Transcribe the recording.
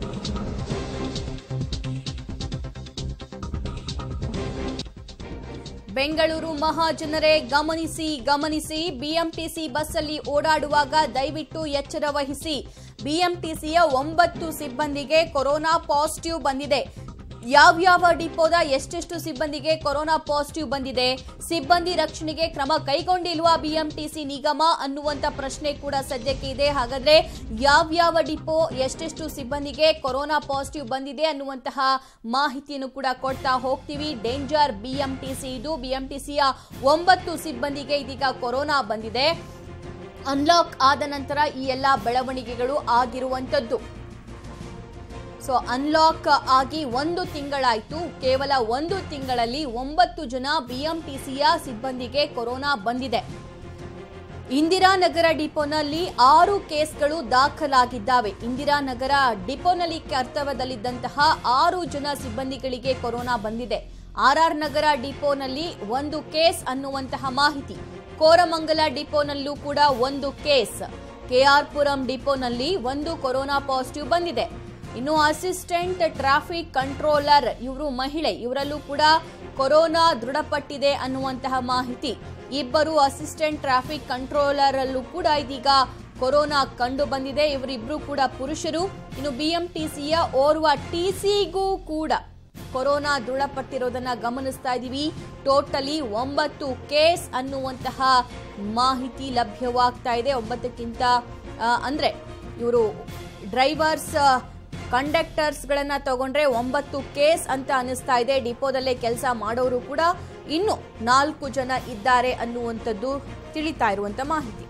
ಬೆಂಗಳೂರು ಮಹಾಜನರೇ ಗಮನಿಸಿ ಗಮನಿಸಿ ಬಿಎಂಟಿಸಿ ಬಸ್ಸಲ್ಲಿ ಓಡಾಡುವಾಗ ದಯವಿಟ್ಟು ಎಚ್ಚರ ವಹಿಸಿ ಬಿಎಂಟಿಸಿಯ ಒಂಬತ್ತು ಸಿಬ್ಬಂದಿಗೆ ಕೊರೋನಾ ಪಾಸಿಟಿವ್ ಬಂದಿದೆ ಯಾವ್ಯಾವ ಡಿಪೋದ ಎಷ್ಟೆಷ್ಟು ಸಿಬ್ಬಂದಿಗೆ ಕೊರೋನಾ ಪಾಸಿಟಿವ್ ಬಂದಿದೆ ಸಿಬ್ಬಂದಿ ರಕ್ಷಣೆಗೆ ಕ್ರಮ ಕೈಗೊಂಡಿಲ್ವಾ ಬಿಎಂಟಿಸಿ ನಿಗಮ ಅನ್ನುವಂತ ಪ್ರಶ್ನೆ ಕೂಡ ಸದ್ಯಕ್ಕೆ ಇದೆ ಹಾಗಾದ್ರೆ ಯಾವ್ಯಾವ ಡಿಪೋ ಎಷ್ಟೆಷ್ಟು ಸಿಬ್ಬಂದಿಗೆ ಕೊರೋನಾ ಪಾಸಿಟಿವ್ ಬಂದಿದೆ ಅನ್ನುವಂತಹ ಮಾಹಿತಿಯನ್ನು ಕೂಡ ಕೊಡ್ತಾ ಹೋಗ್ತೀವಿ ಡೇಂಜರ್ ಬಿಎಂಟಿಸಿ ಇದು ಬಿಎಂಟಿಸಿಯ ಒಂಬತ್ತು ಸಿಬ್ಬಂದಿಗೆ ಇದೀಗ ಕೊರೋನಾ ಬಂದಿದೆ ಅನ್ಲಾಕ್ ಆದ ನಂತರ ಈ ಎಲ್ಲ ಬೆಳವಣಿಗೆಗಳು ಆಗಿರುವಂತದ್ದು ಸೊ ಅನ್ಲಾಕ್ ಆಗಿ ಒಂದು ತಿಂಗಳಾಯ್ತು ಕೇವಲ ಒಂದು ತಿಂಗಳಲ್ಲಿ ಒಂಬತ್ತು ಜನ ಬಿಎಂಟಿಸಿಯ ಸಿಬ್ಬಂದಿಗೆ ಕೊರೋನಾ ಬಂದಿದೆ ಇಂದಿರಾನಗರ ಡಿಪೋನಲ್ಲಿ ಆರು ಕೇಸ್ಗಳು ದಾಖಲಾಗಿದ್ದಾವೆ ಇಂದಿರಾನಗರ ಡಿಪೋನಲ್ಲಿ ಕರ್ತವ್ಯದಲ್ಲಿದ್ದಂತಹ ಆರು ಜನ ಸಿಬ್ಬಂದಿಗಳಿಗೆ ಕೊರೋನಾ ಬಂದಿದೆ ಆರ್ಆರ್ ನಗರ ಡಿಪೋನಲ್ಲಿ ಒಂದು ಕೇಸ್ ಅನ್ನುವಂತಹ ಮಾಹಿತಿ ಕೋರಮಂಗಲ ಡಿಪೋನಲ್ಲೂ ಕೂಡ ಒಂದು ಕೇಸ್ ಕೆಆರ್ ಪುರಂ ಡಿಪೋನಲ್ಲಿ ಒಂದು ಕೊರೋನಾ ಪಾಸಿಟಿವ್ ಬಂದಿದೆ ಇನ್ನು ಅಸಿಸ್ಟೆಂಟ್ ಟ್ರಾಫಿಕ್ ಕಂಟ್ರೋಲರ್ ಇವರು ಮಹಿಳೆ ಇವರಲ್ಲೂ ಕೂಡ ಕೊರೋನಾ ದೃಢಪಟ್ಟಿದೆ ಅನ್ನುವಂತಹ ಮಾಹಿತಿ ಇಬ್ಬರು ಅಸಿಸ್ಟೆಂಟ್ ಟ್ರಾಫಿಕ್ ಕಂಟ್ರೋಲರ್ ಅಲ್ಲೂ ಕೂಡ ಇದೀಗ ಕೊರೋನಾ ಕಂಡು ಬಂದಿದೆ ಇವರಿಬ್ರು ಕೂಡ ಪುರುಷರು ಇನ್ನು ಬಿಎಂಟಿಸಿಯ ಓರ್ವ ಟಿಸಿಗೂ ಕೂಡ ಕೊರೋನಾ ದೃಢಪಟ್ಟಿರೋದನ್ನ ಗಮನಿಸ್ತಾ ಇದೀವಿ ಟೋಟಲಿ ಒಂಬತ್ತು ಕೇಸ್ ಅನ್ನುವಂತಹ ಮಾಹಿತಿ ಲಭ್ಯವಾಗ್ತಾ ಇದೆ ಒಂಬತ್ತಕ್ಕಿಂತ ಆ, ಅಂದ್ರೆ ಇವರು ಡ್ರೈವರ್ಸ್ ಕಂಡಕ್ಟರ್ಸ್ಗಳನ್ನ ತಗೊಂಡ್ರೆ ಒಂಬತ್ತು ಕೇಸ್ ಅಂತ ಅನಿಸ್ತಾ ಇದೆ ಡಿಪೋದಲ್ಲೇ ಕೆಲಸ ಮಾಡೋರು ಕೂಡ ಇನ್ನು ನಾಲ್ಕು ಜನ ಇದ್ದಾರೆ ಅನ್ನುವಂಥದ್ದು ತಿಳಿತಾ ಇರುವಂತ ಮಾಹಿತಿ